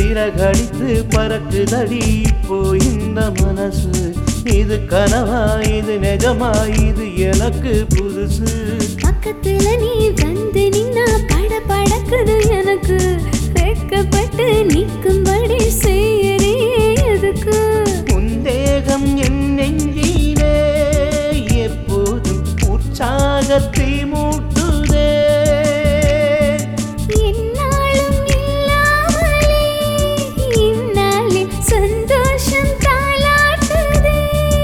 சிறகடித்து பறக்குதடி இப்போ இந்த மனசு இது கனவா இது நிஜமா இது எனக்கு புதுசு பக்கத்துல நீ வந்து நின்னா பட படக்குது எனக்கு வெட்கப்பட்டு நிற்கும்படி செய்யறே எதுக்கு உந்தேகம் என் நெஞ்சிலே எப்போதும் உற்சாகத்தை மூட்டுதே என்னாலும் இல்லாமலே இந்நாளே சந்தோஷம் தாளாட்டுதே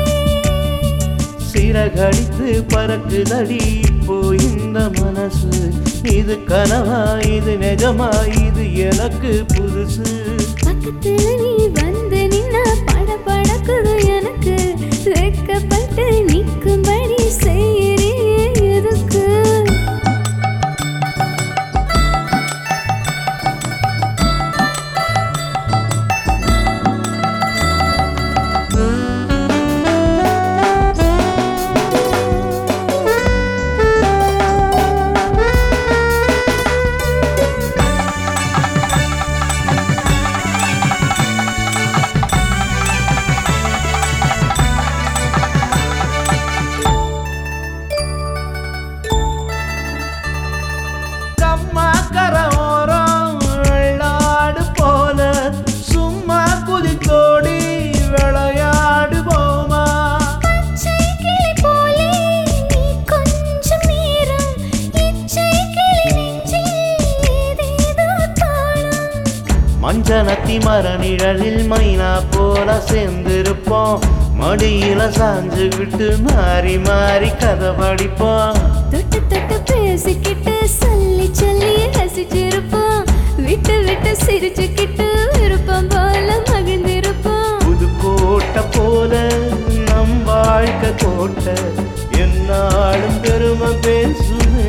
சிறகடித்து பறக்குதடி இப்போ இந்த மனசு இது கனவா இது நிஜமா இது எனக்கு புதுசு பக்கத்துல நீ வந்து நின்னா பட படக்குது எனக்கு வெட்கப்பட்டு நிற்கும்படி செய்யறே எதுக்கு கம்மா கரோரம் வெள்ளாடு போல சும்மா குதித்தோடி விளையாடு போமா பச்சை கிளி போலே நீ கொஞ்சம் நேரம் இச்சை கிளி நெஞ்சில் ஏதேதோ தாளம் மஞ்சனத்தி மர நிழலில் மைனா போல சேர்ந்திருப்போம் மடியில சாஞ்சுக்கிட்டு மாறி மாறி கதை படிப்போம் தொட்டு தொட்டு பேசிக்கிட்டு சொல்லி சொல்லி ரசிச்சிருப்போம் விட்டு விட்டு சிரிச்சுக்கிட்டு விருப்பம் போல மகிழ்ந்திருப்போம் புது கோட்டை போல நம் வாழ்க்கை கோட்டை என்னாலும் பெருமை பேசுமே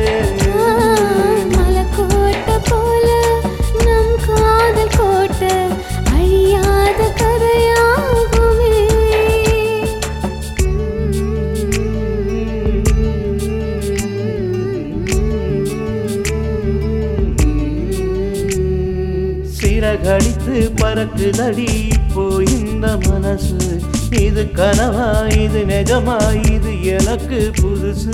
மலக்கோட்டை போல நம் காதல் கோட்டை அழியாத கதையாகுமே சிறகடித்து பறக்குதடி இப்போ இந்த மனசு இது கனவா இது நிஜமா இது எனக்கு புதுசு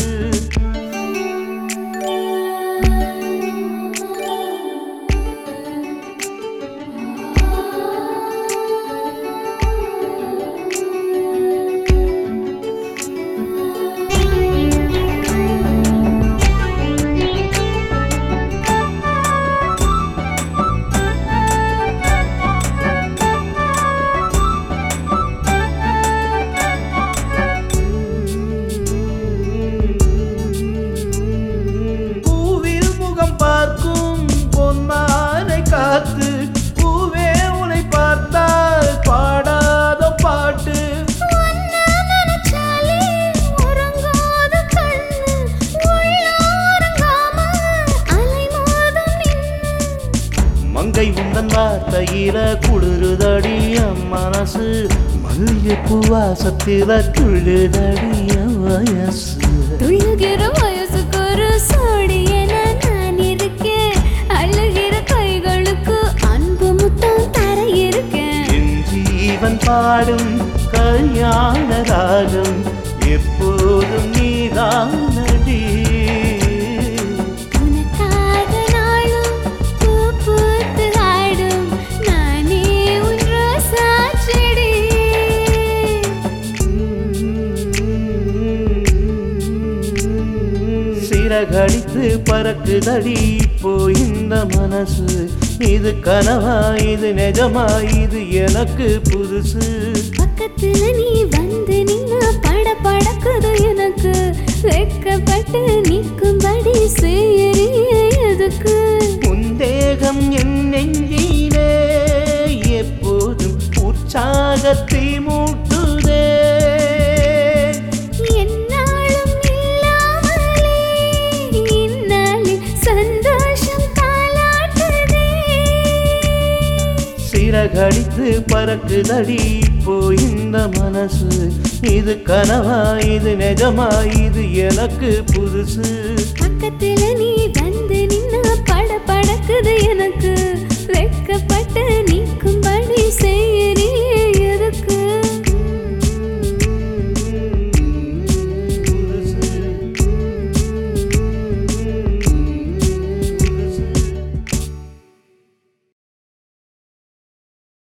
பூவில் முகம் பார்க்கும் பொன்மானை காத்து பூவே உனை பார்த்தால் பாடாத பாட்டு உன்னை நினைச்சாலே உறங்காத கண்ணு உள்ள உறங்காம அலைமோதும் நின்னு மங்கை உந்தன் வார்த்தையில குளிருதடி என் மனசு மல்லிகைப்பூ வாசத்தில துள்ளுதடி என் வயசு துள்ளுகிற வயசுக்கு ஒரு சோடி என நான் இருக்கேன் அழுகிற கைகளுக்கு அன்பு முத்தம் தர இருக்கேன் என் ஜீவன் பாடும் கல்யாண ராகம் எப்போதும் நீதானடி உனக்காக நாளும் பூ பூத்து ஆடும் நானே உன் ரோசா செடி சிறகடித்து பறக்குதடி இப்போ இந்த மனசு இது கனவா இது நிஜமா இது எனக்கு புதுசு பக்கத்துல நீ வந்து நின்னா பட படக்குது எனக்கு வெட்கப்பட்டு நிற்கும்படி செய்யறே எதுக்கு உந்தேகம் என் நெஞ்சிலே எப்போதும் உற்சாகத்தை மூட்டுதே என்னாலும் இல்லாமலே இந்நாளே சந்தோஷம் தாளாட்டுதே சிறகடித்து பறக்குதடி இப்போ இந்த மனசு இது கனவா இது நிஜமா இது எனக்கு புதுசு பக்கத்துல நீ வந்து நின்னா பட படக்குது எனக்கு வெட்கப்பட்டு நிற்கும்படி செய்ய